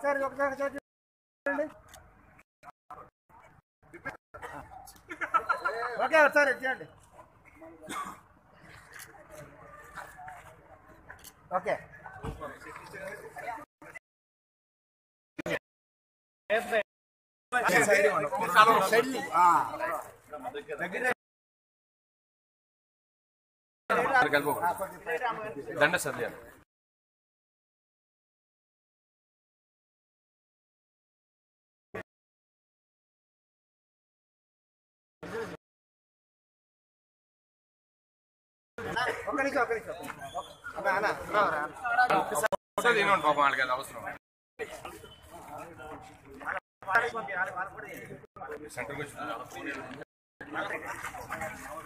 ఒకసారి ఒకసారి చేతి చూడండి. ఓకే ఒకసారి చేయండి ఓకే దండ సర్లే ఒక్క నిమిషం ఒక్క నిమిషం అన్న అన్న రావరా తినండి పాపం వాళ్ళకి అది అవసరం సెంటర్కి వచ్చి